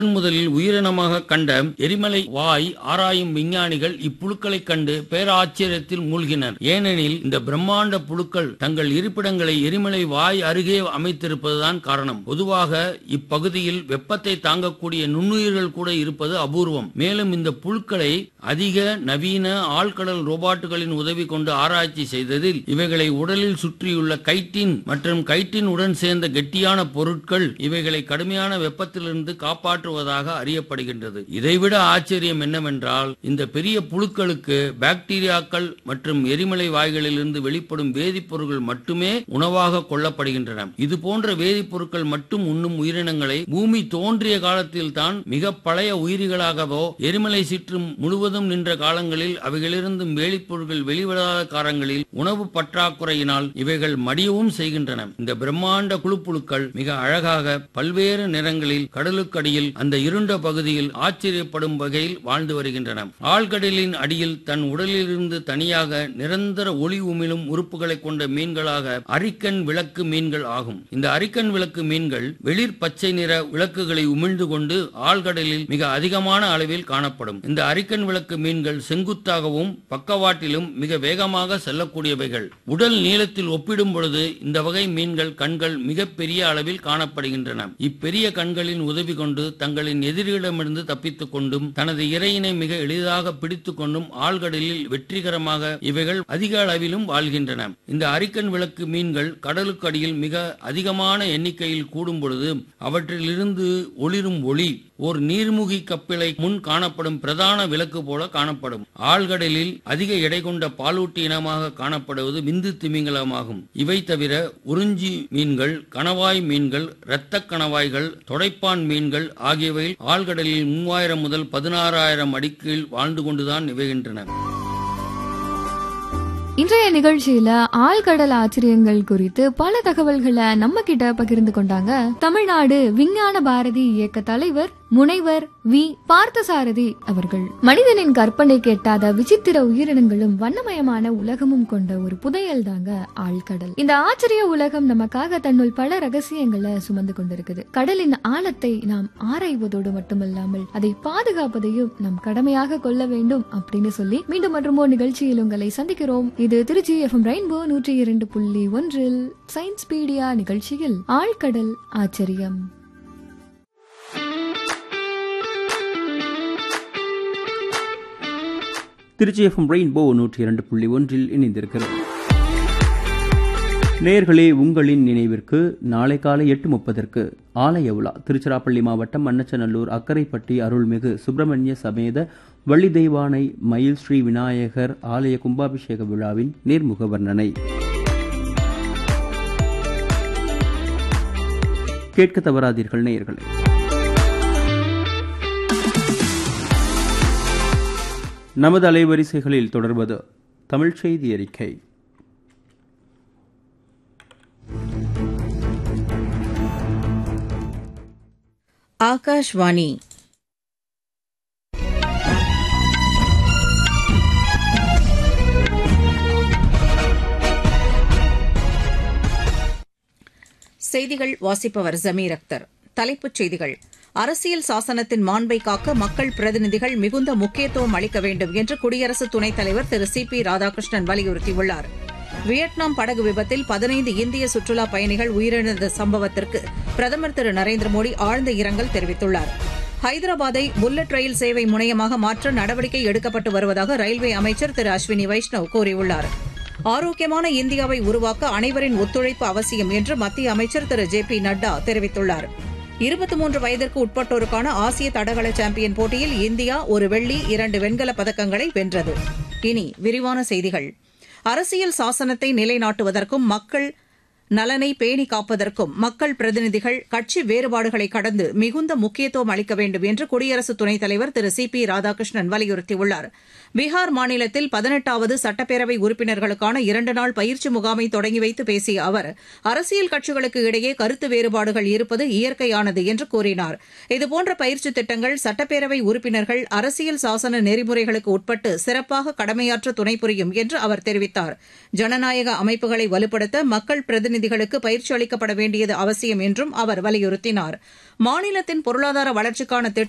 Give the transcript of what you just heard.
முதலில் உயிரினமாக கண்ட எரிமலை வாய் ஆராயும் விஞ்ஞானிகள் இப்புழுக்களைக் கண்டு பேராச்சரியத்தில் மூழ்கினர் ஏனெனில் இந்த பிரம்மாண்ட புழுக்கள் தங்கள் இருப்பிடங்களை எரிமலை வாய் அருகே அமைத்திருப்பதுதான் காரணம் பொதுவாக இப்பகுதியில் வெப்பத்தை தாங்கக்கூடிய நுண்ணுயிர்கள் கூட இருப்பது அபூர்வம் மேலும் இந்த புழுக்களை அதிக நவீன ஆழ்கடல் ரோபாட்டுகளின் உதவி கொண்டு ஆராய்ச்சி செய்ததில் இவைகளை உடலில் சுற்றியுள்ள கைட்டின் மற்றும் கைட்டின் உடன் சேர்ந்த கெட்டியான பொருட்கள் இவைகளை கடுமையான வெப்பத்திலிருந்து காப்பாற்றுவதாக அறியப்படுகின்றது இதைவிட ஆச்சரியம் என்னவென்றால் இந்த பெரிய புழுக்களுக்கு பாக்டீரியாக்கள் மற்றும் எரிமலை வாய்களிலிருந்து வெளிப்படும் வேதிப்பொருட்கள் மட்டுமே உணவாக கொள்ளப்படுகின்றன இது போன்ற வேதிப்பொருட்கள் மட்டும் உண்ணும் உயிரினங்களை பூமி தோன்றிய காலத்தில் தான் மிக பழைய உயிரிகளாகவோ எரிமலை சிற்றும் முழுவதும் நின்ற காலங்களில் அவைகளிலிருந்து வேதிப்பொருட்கள் வெளிவராத காலங்களில் உணவு பற்றாக்குறையினால் இவைகள் மடியவும் செய்கின்றன இந்த பிரம்மாண்ட குழுப்புழுக்கள் மிக அழகாக பல்வேறு நிறங்களில் கடலுக்கடியில் அந்த இருண்ட பகுதியில் ஆச்சரியப்படும் வகையில் வாழ்ந்து வருகின்றன ஆழ்கடலின் அடியில் தன் உடலிலிருந்து தனியாக நிரந்தர ஒளி உமிழும் உறுப்புகளை கொண்ட மீன்களாக அரிக்கன் விளக்கு மீன்கள் ஆகும் இந்த அரிக்கன் விளக்கு மீன்கள் வெளிர் பச்சை நிற விளக்குகளை உமிழ்ந்து கொண்டு ஆழ்கடலில் மிக அதிகமான அளவில் காணப்படும் இந்த அரிக்கன் விளக்கு மீன்கள் செங்குத்தாகவும் பக்கவாட்டிலும் மிக வேகமாக செல்லக்கூடியவைகள் உடல் நீளத்தில் ஒப்பிடும் பொழுது இந்த வகை மீன்கள் கண்கள் மிக பெரிய அளவில் காணப்படுகின்றன இப்பெரிய கண்களின் உதவி கொண்டு தங்களின் எதிரியிடமிருந்து தப்பித்துக் கொண்டும் தனது இரையினை மிக எளிதாக பிடித்துக் கொண்டும் ஆழ்கடலில் வெற்றிகரமாக இவைகள் அதிக அளவிலும் வாழ்கின்றன இந்த அரிக்கன் விளக்கு மீன்கள் கடலுக்கு அடியில் மிக அதிகமான எண்ணிக்கையில் கூடும் பொழுது அவற்றிலிருந்து ஒளிரும் ஒளி ஓர் நீர்முகி கப்பிலை முன் காணப்படும் பிரதான விளக்கு போல காணப்படும் ஆழ்கடலில் அதிக எடை கொண்ட பாலூட்டி இனமாக காணப்படுவது விந்து திமிங்கலமாகும் இவை தவிர உறிஞ்சி மீன்கள் கணவாய் மீன்கள் இரத்த கணவாய்கள் தொடைப்பான் மீன்கள் ஆகியவை ஆழ்கடலில் மூவாயிரம் முதல் பதினாறாயிரம் அடிக்கீழ் வாழ்ந்து கொண்டுதான் நிகழ்கின்றன இன்றைய நிகழ்ச்சியில ஆழ்கடல் ஆச்சரியங்கள் குறித்து பல தகவல்களை நம்ம கிட்ட பகிர்ந்து கொண்டாங்க தமிழ்நாடு விஞ்ஞான பாரதி இயக்க தலைவர் முனைவர் வி பார்த்தசாரதி அவர்கள் மனிதனின் கற்பனை கேட்டாத விசித்திர உயிரினங்களும் வண்ணமயமான உலகமும் கொண்ட ஒரு புதையல் தாங்க ஆழ்கடல் இந்த ஆச்சரிய உலகம் நமக்காக தன்னுள் பல ரகசியங்களை சுமந்து கொண்டிருக்குது கடலின் ஆழத்தை நாம் ஆராய்வதோடு மட்டுமல்லாமல் அதை பாதுகாப்பதையும் நம் கடமையாக கொள்ள வேண்டும் அப்படின்னு சொல்லி மீண்டும் மற்றும் ஒரு நிகழ்ச்சியில் உங்களை சந்திக்கிறோம் இது திருச்சி எஃப்எம் ரெயின்போ நூற்றி இரண்டு புள்ளி ஒன்றில் சயின்ஸ் பீடியா நிகழ்ச்சியில் ஆழ்கடல் ஆச்சரியம் திருச்சி எஃப்எம் ரெயின்போ நூற்றி இரண்டு புள்ளி ஒன்றில் இணைந்திருக்கிறது நேர்களே உங்களின் நினைவிற்கு நாளை காலை எட்டு முப்பதற்கு ஆலய உலா திருச்சிராப்பள்ளி மாவட்டம் மண்ணச்சநல்லூர் அக்கரைப்பட்டி அருள்மிகு சுப்பிரமணிய சமேத வள்ளி தெய்வானை மயில் ஸ்ரீ விநாயகர் ஆலய கும்பாபிஷேக விழாவின் நேர்முக வர்ணனை கேட்க தவறாதீர்கள் நேயர்களே நமது அலைவரிசைகளில் தொடர்வது தமிழ் செய்தி அறிக்கை ஆகாஷ்வாணி செய்திகள் வாசிப்பவர் ஜமீர் அக்தர் தலைப்புச் செய்திகள் அரசியல் சாசனத்தின் மாண்பை காக்க மக்கள் பிரதிநிதிகள் மிகுந்த முக்கியத்துவம் அளிக்க வேண்டும் என்று குடியரசு துணைத் தலைவர் திரு சி பி ராதாகிருஷ்ணன் வலியுறுத்தியுள்ளார் வியட்நாம் படகு விபத்தில் பதினைந்து இந்திய சுற்றுலா பயணிகள் உயிரிழந்த சம்பவத்திற்கு பிரதமர் திரு நரேந்திர மோடி ஆழ்ந்த இரங்கல் தெரிவித்துள்ளார் ஹைதராபாத்தை புல்லட் ரயில் சேவை முனையமாக மாற்ற நடவடிக்கை எடுக்கப்பட்டு வருவதாக ரயில்வே அமைச்சர் திரு அஸ்வினி வைஷ்ணவ் கூறியுள்ளார் ஆரோக்கியமான இந்தியாவை உருவாக்க அனைவரின் ஒத்துழைப்பு அவசியம் என்று மத்திய அமைச்சர் திரு ஜே பி நட்டா தெரிவித்துள்ளார் இருபத்தி மூன்று வயதிற்கு உட்பட்டோருக்கான ஆசிய தடகள சாம்பியன் போட்டியில் இந்தியா ஒரு வெள்ளி இரண்டு வெண்கலப் பதக்கங்களை வென்றது இனி விரிவான செய்திகள் அரசியல் சாசனத்தை நிலைநாட்டுவதற்கும் மக்கள் நலனை பேணி காப்பதற்கும் மக்கள் பிரதிநிதிகள் கட்சி வேறுபாடுகளை கடந்து மிகுந்த முக்கியத்துவம் அளிக்க வேண்டும் என்று குடியரசு துணைத் தலைவர் திரு சி பி ராதாகிருஷ்ணன் வலியுறுத்தியுள்ளார் பீகார் மாநிலத்தில் பதினெட்டாவது சட்டப்பேரவை உறுப்பினர்களுக்கான இரண்டு நாள் பயிற்சி முகாமை தொடங்கி வைத்து பேசிய அவர் அரசியல் கட்சிகளுக்கு இடையே கருத்து வேறுபாடுகள் இருப்பது இயற்கையானது என்று கூறினார் இதுபோன்ற பயிற்சி திட்டங்கள் சட்டப்பேரவை உறுப்பினர்கள் அரசியல் சாசன நெறிமுறைகளுக்கு உட்பட்டு சிறப்பாக கடமையாற்ற துணை புரியும் என்று அவர் தெரிவித்தார் ஜனநாயக அமைப்புகளை வலுப்படுத்த மக்கள் பிரதிநிதி பிரதிநிதிகளுக்கு பயிற்சி அளிக்கப்பட வேண்டியது அவசியம் என்றும் அவர் வலியுறுத்தினார் மாநிலத்தின் பொருளாதார வளர்ச்சிக்கான திட்டம்